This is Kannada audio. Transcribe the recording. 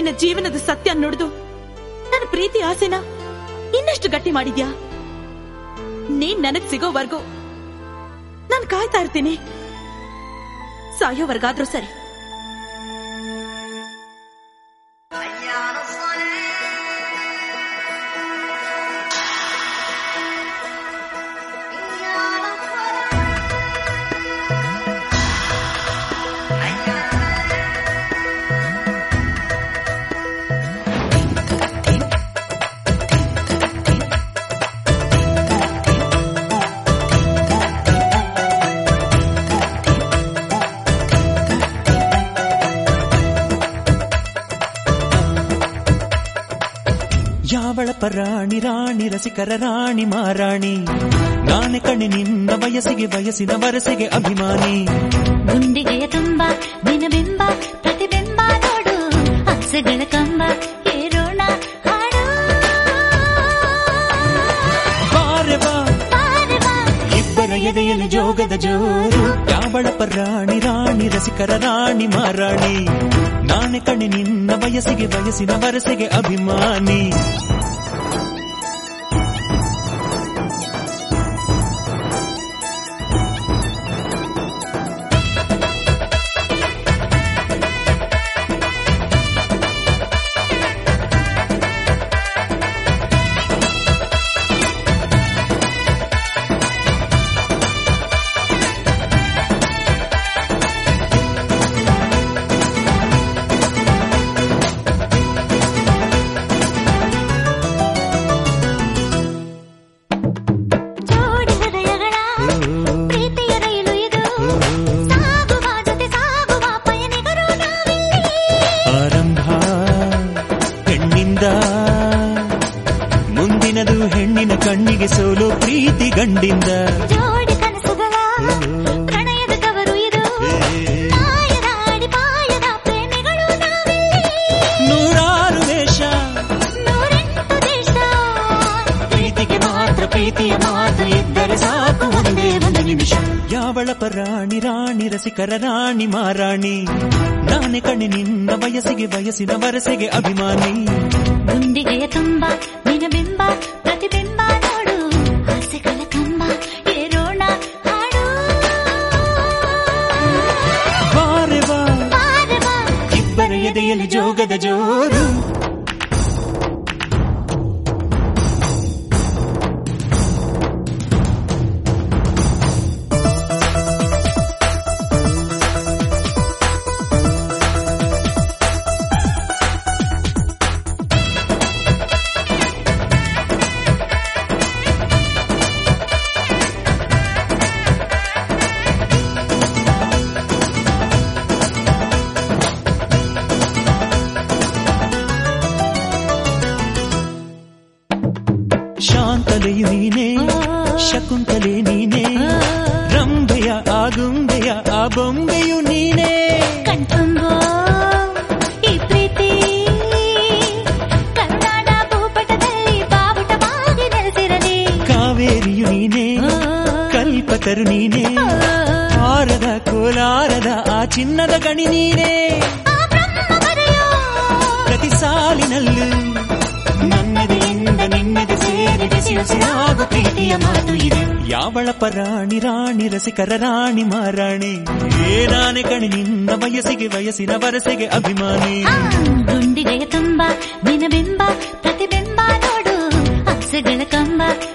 ನಿನ್ನ ಜೀವನದ ಸತ್ಯ ನುಡಿದು ನನ್ನ ಪ್ರೀತಿ ಆಸೆನ ಇನ್ನಷ್ಟು ಗಟ್ಟಿ ಮಾಡಿದ್ಯಾ ನೀನ್ ನನಗ್ ಸಿಗೋವರ್ಗೂ ನಾನ್ ಕಾಯ್ತಾ ಇರ್ತೀನಿ ಸಾಯೋವರ್ಗಾದ್ರೂ ಸರಿ ಯಾವಳ ಪರಾಣಿ ರಾಣಿ ರಸಿಕರ ರಾಣಿ ಮಾರಾಣಿ ನಾನೆ ಕಣೆ ನಿನ್ನ ವಯಸ್ಸಿಗೆ ವಯಸ್ಸಿನ ವರಸೆಗೆ ಅಭಿಮಾನಿ ಗುಂಡಿಗೆಯ ತುಂಬ ದಿನಬಿಂಬ ಪ್ರತಿಬಿಂಬ ನೋಡು ಆಸೆಗಳ ಕಂಬ ಏರೋಣ ಹಾಡು ಬಾರೆ ಬಾ ಬಾರೆ ಬಾ ಇಬ್ಬರ ಎದೆಯಲ್ಲಿ ಜೋಗದ ಜೋರು ಯಾವಳ ಪರಾಣಿ ರಾಣಿ ರಸಿಕರ ರಾಣಿ ಮಾರಾಣಿ ನಾನೆ ಕಣೆ ನಿನ್ನ ವಯಸ್ಸಿಗೆ ವಯಸ್ಸಿನ ವರಸೆಗೆ ಅಭಿಮಾನಿ ಜೋಡಿ ಹೃದಯಗಳ ಪ್ರೀತಿಯ ರೈಲು ಇದು ಸಾಗುವ ಜೊತೆ ಸಾಗುವ ಪಯಣಿಗರು ನಾವಿಲ್ಲಿ ಆರಂಭ ಹೆಣ್ಣಿಂದ ಮುಂದಿನದು ಹೆಣ್ಣಿನ ಕಣ್ಣಿಗೆ ಸೋಲು ಪ್ರೀತಿ ಗಂಡಿಂದ ಜೋಡಿ ಕನಸುಗಳ ಪ್ರಣಯದ ಕವರು ಇದು ಮಾಯದ ಅಡಿಪಾಯದ ಪ್ರೇಮಿಗಳು ನಾವಿಲ್ಲಿ ನೂರಾರು ವೇಷ ನೂರೆಂಟು ದೇಶ ಪ್ರೀತಿಗೆ ಮಾತ್ರ ಪ್ರೀತಿಯ ಮಾತು ಇದ್ದರೆ ಸಾಕು ಒಂದೇ ಒಂದು ನಿಮಿಷ ಯಾವಳ ಪರಾಣಿ ರಾಣಿ ರಸಿಕರ ರಾಣಿ ಮಾರಾಣಿ ನಾನೇ ಕಣೆ ನಿನ್ನ ವಯಸ್ಸಿಗೆ ವಯಸ್ಸಿನ ವರಸೆಗೆ ಅಭಿಮಾನಿ ಗುಂಡಿಗೆಯ ತುಂಬ ದಿನಬಿಂಬ ಪ್ರತಿಬಿಂಬ ನೋಡು ಆಸೆಗಳ ಕಂಬ ಏರೋಣ ಹಾಡು ಬಾರೆ ಬಾ ಬಾರೆ ಬಾ ಇಬ್ಬರ ಎದೆಯಲ್ಲಿ ಜೋಗದ ಜೋರು ಶಾಂತಲೆಯು ನೀನೇ ಶಕುಂತಲೆ ನೀನೇ ರಂಭೆಯ ಆಗುಂಬೆಯ ಆ ಬೊಂಬೆಯು ನೀನೇ ಕಣ್ತುಂಬೋ ಈ ಪ್ರೀತಿ ಕನ್ನಡ ಭೂಪಟದಲ್ಲಿ ಬಾವುಟವಾಗಿ ನೆಲೆಸಿರಲಿ ಕಾವೇರಿಯು ನೀನೇ ಕಲ್ಪತರು ನೀನೇ ಹಾರದ ಕೋಲಾರದ ಆ ಚಿನ್ನದ ಗಣಿ ನೀನೇ ಆ ಬ್ರಹ್ಮ ಬರೆಯೋ ಪ್ರತಿ ಸಾಲಿನಲ್ಲೂ ನನ್ನೆದೆಯಿಂದ ನಿನ್ನೆದೆ ಸೇರಿ ಬೆಸಿಯುಸಿರಾಗು ಪ್ರೀತಿಯ ಮಾತು ಇದೆ ಯಾವಳ ಪರಾಣಿ ರಾಣಿ ರಸಿಕರ ರಾಣಿ ಮಾರಾಣಿ ಏನಾನೆ ಕಣಿ ನಿನ್ನ ವಯಸ್ಸಿಗೆ ವಯಸ್ಸಿನ ವರಸೆಗೆ ಅಭಿಮಾನಿ ಆ, ಗುಂಡಿಗೆಯ ತುಂಬ ದಿನಬಿಂಬ ಪ್ರತಿಬಿಂಬ ನೋಡು ಆಸೆಗಳ ಕಂಬ